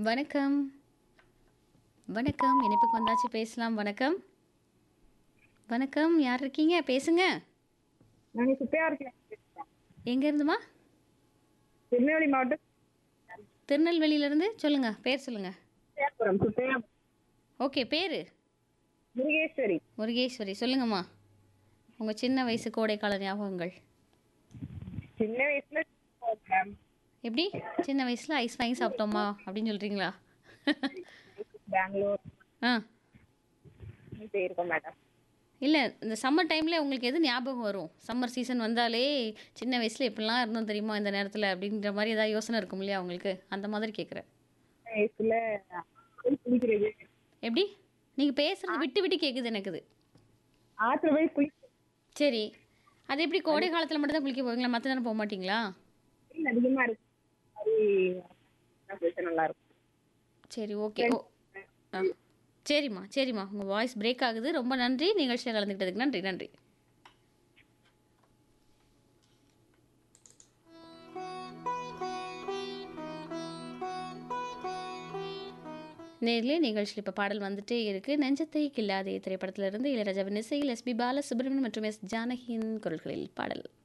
வணக்கம் வணக்கம் இணைப்புக்கு வந்தாச்சு பேசலாம் வணக்கம் வணக்கம் யார் இருக்கீங்க பேசுங்க நாங்கள் சுப்பையாருக்கு எங்க இருந்துமா திருநெல்வேலி மாவட்டம் திருநெல்வேலியிலேருந்து சொல்லுங்க பேர் சொல்லுங்க சுப்பையாபுரம் சுப்பையா ஓகே பேர் முருகேஸ்வரி முருகேஸ்வரி சொல்லுங்கம்மா உங்கள் சின்ன வயசு கோடைக்கால ஞாபகங்கள் சின்ன வயசுல மேம் எப்படி சின்ன வயசில் ஐஸ் வாங்கி சாப்பிட்டோமா அப்படின்னு சொல்கிறீங்களா பெங்களூர் ஆ போயிருக்கோம் மேடம் இல்லை இந்த சம்மர் டைமில் உங்களுக்கு எது ஞாபகம் வரும் சம்மர் சீசன் வந்தாலே சின்ன வயசில் எப்படிலாம் இருந்தோம் தெரியுமா இந்த நேரத்தில் அப்படின்ற மாதிரி ஏதாவது யோசனை இருக்கும் இல்லையா உங்களுக்கு அந்த மாதிரி கேட்குறேன் சின்ன வயசுல குளிக்கிறது எப்படி நீங்கள் பேசுகிறது விட்டு விட்டு கேட்குது எனக்கு இது ஆத்துல போய் குளி சரி அது எப்படி கோடை காலத்தில் மட்டும் தான் குளிக்க போவீங்களா மற்ற நேரம் போக மாட்டீங்களா வெயில் அதிகமா இருக்கு அது குளிச்சா நல்லா இருக்கும் சரி ஓகே ஓ ஆ சரிம்மா சரிம்மா உங்கள் வாய்ஸ் பிரேக் ஆகுது ரொம்ப நன்றி நிகழ்ச்சியில் கலந்துக்கிட்டதுக்கு நன்றி நன்றி நேர்லேயே நிகழ்ச்சியில் இப்போ பாடல் வந்துட்டே இருக்கு நெஞ்சத்தை கில்லாதே திரைப்படத்திலிருந்து இளையராஜாவின் இசையில் எஸ்பி பாலசுப்ரமணியன் மற்றும் எஸ் ஜானகியின் குரல்களில் பாடல்